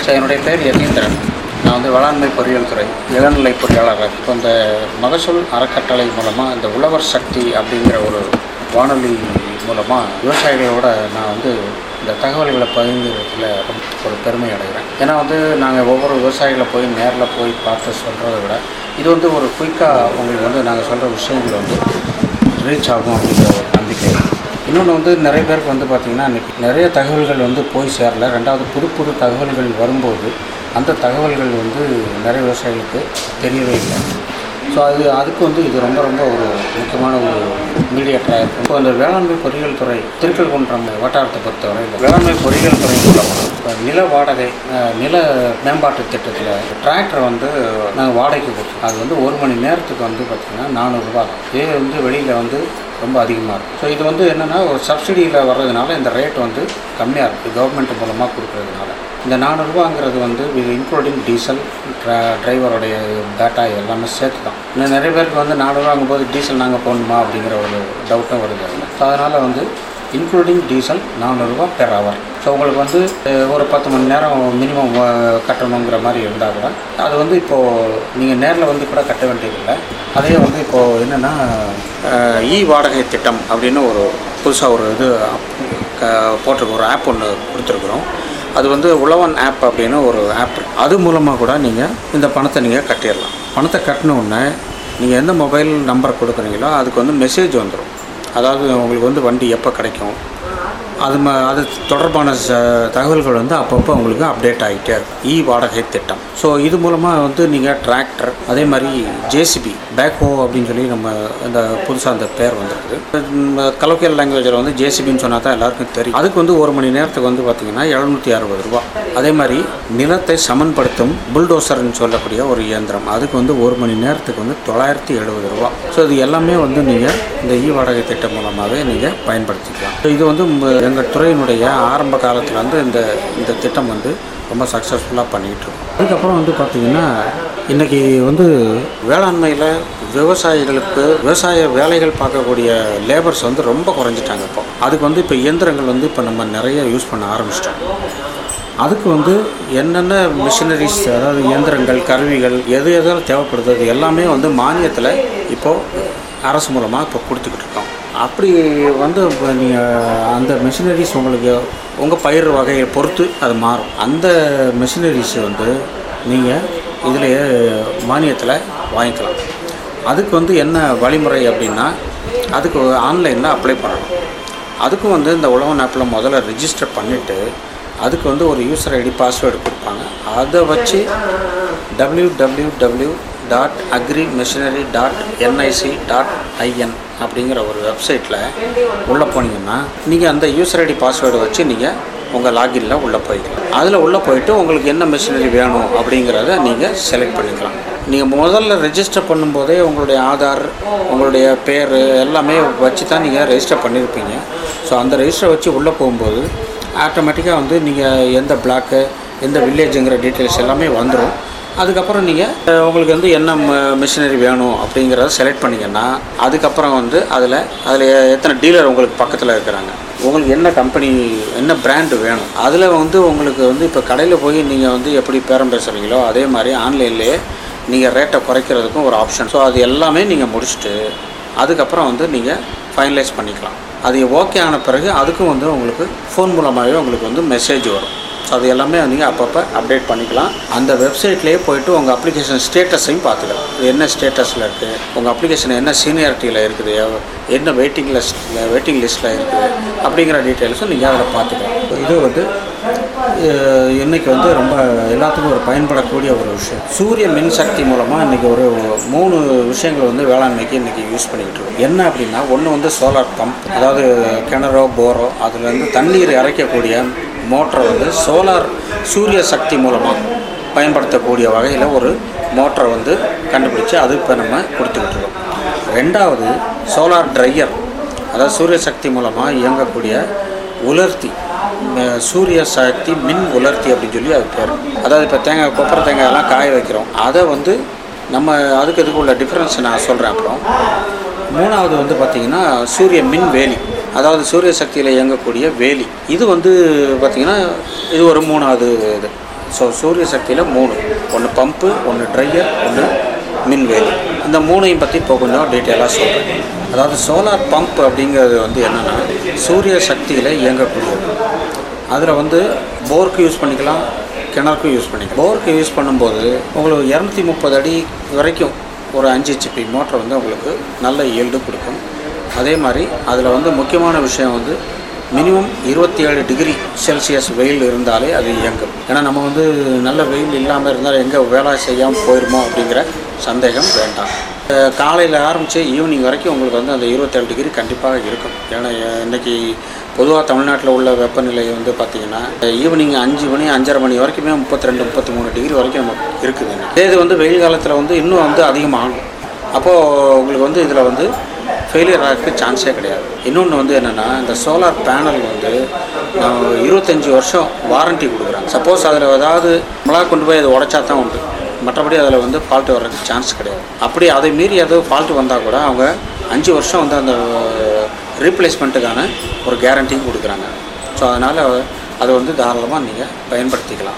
so என்னுடைய பேர் யதீந்திரன் நான் வந்து வேளாண்மை பொறியியல் துறை இளநிலை பொறியாளர் இப்போ இந்த மகசூல் அறக்கட்டளை மூலமாக இந்த உழவர் சக்தி அப்படிங்கிற ஒரு வானொலி மூலமாக விவசாயிகளோட நான் வந்து இந்த தகவல்களை பகிர்ந்துறதுல ரொம்ப ஒரு பெருமை அடைகிறேன் ஏன்னா வந்து நாங்கள் ஒவ்வொரு விவசாயிகளை போய் நேரில் போய் பார்த்து சொல்கிறத விட இது வந்து ஒரு குயிக்காக உங்களுக்கு வந்து நாங்கள் சொல்கிற விஷயங்கள் வந்து ரீச் ஆகும் அப்படிங்கிற ஒரு நம்பிக்கை இன்னொன்று வந்து நிறைய பேருக்கு வந்து பார்த்திங்கன்னா இன்றைக்கி நிறைய தகவல்கள் வந்து போய் சேரல ரெண்டாவது புது புது தகவல்கள் வரும்போது அந்த தகவல்கள் வந்து நிறைய விவசாயிகளுக்கு தெரியவே இல்லை ஸோ அது அதுக்கு வந்து இது ரொம்ப ரொம்ப ஒரு முக்கியமான ஒரு மீடியேட்டராக இருக்கும் இப்போ அந்த வேளாண்மை பொறியியல் துறை திருக்கல்குன்றம் வட்டாரத்தை பொறுத்தவரை இந்த வேளாண்மை பொறியியல் துறை மூலமாக இப்போ நில வாடகை அஹ், நில மேம்பாட்டு திட்டத்தில் டிராக்டர் வந்து நாங்கள் வாடகைக்கு கொடுத்தோம் அது வந்து ஒரு மணி நேரத்துக்கு வந்து பார்த்திங்கன்னா நானூறுரூவா இதே வந்து வெளியில் வந்து ரொம்ப அதிகமாக இருக்கும் ஸோ இது வந்து என்னென்னா ஒரு சப்சிடியில் வர்றதுனால இந்த ரேட் வந்து கம்மியாக இருக்குது கவர்மெண்ட் மூலமாக கொடுக்குறதுனால இந்த நானூறுரூவாங்கிறது வந்து இது இன்க்ளூடிங் டீசல் டிரைவருடைய பேட்டா எல்லாமே சேர்த்து தான் இன்னும் நிறைய பேருக்கு வந்து நானூறுவாங்கும் போது டீசல் நாங்கள் போடணுமா அப்படிங்கிற ஒரு டவுட்டும் வருது அதில் ஸோ அதனால் வந்து இன்க்ளூடிங் டீசல் நானூறுரூவா பெர் ஹவர் ஸோ உங்களுக்கு வந்து அஹ், ஒரு பத்து மணி நேரம் மினிமம் கட்டணுங்கிற மாதிரி இருந்தால் கூட அது வந்து இப்போது நீங்கள் நேரில் வந்து கூட கட்ட வேண்டியதில்லை அதே வந்து இப்போது என்னென்னா இ வாடகை திட்டம் அப்படின்னு ஒரு புதுசாக ஒரு இது க- போட்டிருக்க ஒரு ஆப் ஒன்று கொடுத்துருக்குறோம் அது வந்து உழவன் ஆப் அப்படின்னு ஒரு ஆப் அது மூலமாக கூட நீங்கள் இந்த பணத்தை நீங்கள் கட்டிடலாம் பணத்தை கட்டின உடனே நீங்கள் எந்த மொபைல் நம்பர் கொடுக்குறீங்களோ அதுக்கு வந்து மெசேஜ் வந்துடும் அதாவது உங்களுக்கு வந்து வண்டி எப்போ கிடைக்கும் அது ம அது தொடர்பான ச தகவல்கள் வந்து அப்பப்போ உங்களுக்கு அப்டேட் ஆகிட்டே இருக்கும் இ வாடகை திட்டம் ஸோ இது மூலமாக வந்து நீங்கள் டிராக்டர் அதே மாதிரி ஜேசிபி பேக்ஹோ அப்படின்னு சொல்லி நம்ம இந்த புதுசாக அந்த பேர் வந்திருக்குது கலோக்கியல் லாங்குவேஜில் வந்து ஜேசிபின்னு சொன்னால் தான் எல்லாருக்கும் தெரியும் அதுக்கு வந்து ஒரு மணி நேரத்துக்கு வந்து பார்த்திங்கன்னா எழுநூற்றி அறுபது ரூபா அதே மாதிரி நிலத்தை சமன்படுத்தும் புல்டோசர்னு சொல்லக்கூடிய ஒரு இயந்திரம் அதுக்கு வந்து ஒரு மணி நேரத்துக்கு வந்து தொள்ளாயிரத்தி எழுபது ரூபா ஸோ இது எல்லாமே வந்து நீங்கள் இந்த இ வாடகை திட்டம் மூலமாகவே நீங்கள் பயன்படுத்திக்கலாம் So இது வந்து எங்கள் துறையினுடைய ஆரம்ப காலத்தில் வந்து இந்த இந்த திட்டம் வந்து ரொம்ப சக்ஸஸ்ஃபுல்லாக பண்ணிகிட்டு இருக்கோம் அதுக்கப்புறம் வந்து பார்த்திங்கன்னா இன்றைக்கி வந்து வேளாண்மையில் விவசாயிகளுக்கு விவசாய வேலைகள் பார்க்கக்கூடிய லேபர்ஸ் வந்து ரொம்ப குறைஞ்சிட்டாங்க இப்போ அதுக்கு வந்து இப்போ இயந்திரங்கள் வந்து இப்போ நம்ம நிறைய யூஸ் பண்ண ஆரம்பிச்சிட்டோம் அதுக்கு வந்து என்னென்ன மிஷினரிஸ் அதாவது இயந்திரங்கள் கருவிகள் எது எதெல்லாம் தேவைப்படுது அது எல்லாமே வந்து மானியத்தில் இப்போது அரசு மூலமாக இப்போ கொடுத்துக்கிட்டு இருக்கோம் அப்படி வந்து இப்போ நீங்கள் அந்த மிஷினரிஸ் உங்களுக்கு உங்கள் பயிர் வகையை பொறுத்து அது மாறும் அந்த மிஷினரிஸ் வந்து நீங்கள் இதிலேயே மானியத்தில் வாங்கிக்கலாம் அதுக்கு வந்து என்ன வழிமுறை அப்படின்னா அதுக்கு ஆன்லைனில் அப்ளை பண்ணணும் அதுக்கும் வந்து இந்த உழவன் ஆப்பில் முதல்ல ரிஜிஸ்டர் பண்ணிவிட்டு அதுக்கு வந்து ஒரு யூசர் ஐடி பாஸ்வேர்டு கொடுப்பாங்க அதை வச்சு W W W dot agri machinery dot NIC dot IN அப்படிங்கிற ஒரு வெப்சைட்டில் உள்ளே போனீங்கன்னா நீங்கள் அந்த யூசர் ஐடி பாஸ்வேர்டு வச்சு நீங்கள் உங்கள் லாகின்ல உள்ளே போய்க்கலாம் அதில் உள்ளே போயிட்டு உங்களுக்கு என்ன மிஷினரி வேணும் அப்படிங்கிறத நீங்கள் செலக்ட் பண்ணிக்கலாம் நீங்கள் முதல்ல ரெஜிஸ்டர் பண்ணும்போதே உங்களுடைய ஆதார் உங்களுடைய பேர் எல்லாமே வச்சு தான் நீங்கள் ரெஜிஸ்டர் பண்ணியிருப்பீங்க ஸோ அந்த ரெஜிஸ்டர் வச்சு உள்ளே போகும்போது ஆட்டோமேட்டிக்காக வந்து நீங்கள் எந்த பிளாக்கு எந்த வில்லேஜுங்கிற டீட்டெயில்ஸ் எல்லாமே வந்துடும் அதுக்கப்புறம் நீங்கள் உங்களுக்கு வந்து என்ன மிஷினரி வேணும் அப்படிங்கிறத செலக்ட் பண்ணிங்கன்னா அதுக்கப்புறம் வந்து அதில் அதில் எத்தனை டீலர் உங்களுக்கு பக்கத்தில் இருக்கிறாங்க உங்களுக்கு என்ன கம்பெனி என்ன பிராண்டு வேணும் அதில் வந்து உங்களுக்கு வந்து இப்போ கடையில் போய் நீங்கள் வந்து எப்படி பேரம் பேசுகிறீங்களோ அதே மாதிரி ஆன்லைன்லேயே நீங்கள் ரேட்டை குறைக்கிறதுக்கும் ஒரு ஆப்ஷன் ஸோ அது எல்லாமே நீங்கள் முடிச்சுட்டு அதுக்கப்புறம் வந்து நீங்கள் ஃபைனலைஸ் பண்ணிக்கலாம் அது ஓகே ஆன பிறகு அதுக்கும் வந்து உங்களுக்கு ஃபோன் மூலமாகவே உங்களுக்கு வந்து மெசேஜ் வரும் ஸோ அது எல்லாமே நீங்கள் அப்பப்போ அப்டேட் பண்ணிக்கலாம் அந்த வெப்சைட்லேயே போயிட்டு உங்கள் அப்ளிகேஷன் ஸ்டேட்டஸையும் பார்த்துக்கலாம் இது என்ன ஸ்டேட்டஸில் இருக்குது உங்கள் அப்ளிகேஷன் என்ன சீனியாரிட்டியில் இருக்குது என்ன வெயிட்டிங் லிஸ்ட் வெயிட்டிங் லிஸ்ட்டில் இருக்குது அப்படிங்கிற டீட்டெயில்ஸும் நீங்கள் அதில் பார்த்துக்கலாம் இது வந்து அஹ், இன்னைக்கு வந்து ரொம்ப எல்லாத்துக்கும் ஒரு பயன்படக்கூடிய ஒரு விஷயம் சூரிய மின்சக்தி மூலமாக இன்றைக்கி ஒரு மூணு விஷயங்கள் வந்து வேளாண்மைக்கு இன்றைக்கி யூஸ் பண்ணிக்கிட்டு இருக்கோம் என்ன அப்படின்னா ஒன்று வந்து சோலார் பம்ப் அதாவது கிணறோ போரோ அதுலேருந்து தண்ணீர் இறைக்கக்கூடிய மோட்டரை வந்து சோலார் சூரிய சக்தி மூலமாக பயன்படுத்தக்கூடிய வகையில் ஒரு மோட்டரை வந்து கண்டுபிடிச்சு அது இப்போ நம்ம கொடுத்துக்கிட்டு இருக்கோம் ரெண்டாவது சோலார் ட்ரையர் அதாவது சூரிய சக்தி மூலமாக இயங்கக்கூடிய உலர்த்தி ம- சூரிய சக்தி மின் உலர்த்தி அப்படின்னு சொல்லி அது பேர் அதாவது இப்போ தேங்காய் கொப்பரை தேங்காயெல்லாம் காய வைக்கிறோம் அதை வந்து நம்ம அதுக்கு இதுக்கு உள்ள டிஃப்ரென்ஸ் நான் சொல்கிறேன் அப்புறம் மூணாவது வந்து பார்த்திங்கன்னா சூரிய மின் வேலி அதாவது சூரிய சக்தியில் இயங்கக்கூடிய வேலி இது வந்து பார்த்திங்கன்னா இது ஒரு மூணாவது இது ஸோ சூரிய சக்தியில் மூணு ஒன்று பம்பு ஒன்று ட்ரையர் ஒன்று மின்வேலி இந்த மூணையும் பற்றி இப்போ கொஞ்சம் டீட்டெயிலாக சொல்கிறேன் அதாவது சோலார் பம்ப் அப்படிங்கிறது வந்து என்னென்னா சூரிய சக்தியில் இயங்கக்கூடியது அதில் வந்து போருக்கு யூஸ் பண்ணிக்கலாம் கிணறுக்கும் யூஸ் பண்ணிக்கலாம் போருக்கு யூஸ் பண்ணும்போது உங்களுக்கு இரநூத்தி முப்பது அடி வரைக்கும் ஒரு அஞ்சு ஹெச்பி மோட்டர் வந்து உங்களுக்கு நல்ல ஈல்டு கொடுக்கும் அதே மாதிரி அதில் வந்து முக்கியமான விஷயம் வந்து மினிமம் இருபத்தி ஏழு டிகிரி செல்சியஸ் வெயில் இருந்தாலே அது இயங்கும் ஏன்னா நம்ம வந்து நல்ல வெயில் இல்லாமல் இருந்தால் எங்கே வேலை செய்யாமல் போயிருமோ அப்படிங்கிற சந்தேகம் வேண்டாம் காலையில் ஆரம்பித்து ஈவினிங் வரைக்கும் உங்களுக்கு வந்து அந்த இருபத்தேழு டிகிரி கண்டிப்பாக இருக்கும் ஏன்னா இன்றைக்கி பொதுவாக தமிழ்நாட்டில் உள்ள வெப்பநிலை வந்து பார்த்திங்கன்னா ஈவினிங் அஞ்சு மணி அஞ்சரை மணி வரைக்குமே முப்பத்தி ரெண்டு முப்பத்தி மூணு டிகிரி வரைக்கும் நமக்கு இருக்குது இதே இது வந்து வெயில் காலத்தில் வந்து இன்னும் வந்து அதிகமாகும் அப்போது உங்களுக்கு வந்து இதில் வந்து ஃபெயிலியர் ஆகிறதுக்கு சான்ஸே கிடையாது இன்னொன்று வந்து என்னென்னா இந்த சோலார் பேனல் வந்து இருபத்தஞ்சி வருஷம் வாரண்ட்டி கொடுக்குறாங்க சப்போஸ் அதில் ஏதாவது மிளகா கொண்டு போய் அதை உடச்சா தான் உண்டு மற்றபடி அதில் வந்து ஃபால்ட்டு வர்றதுக்கு சான்ஸ் கிடையாது அப்படி அதை மீறி ஏதோ ஃபால்ட்டு வந்தால் கூட அவங்க அஞ்சு வருஷம் வந்து அந்த ரீப்ளேஸ்மெண்ட்டுக்கான ஒரு கேரண்டியும் கொடுக்குறாங்க ஸோ அதனால் அதை வந்து தாராளமாக நீங்கள் பயன்படுத்திக்கலாம்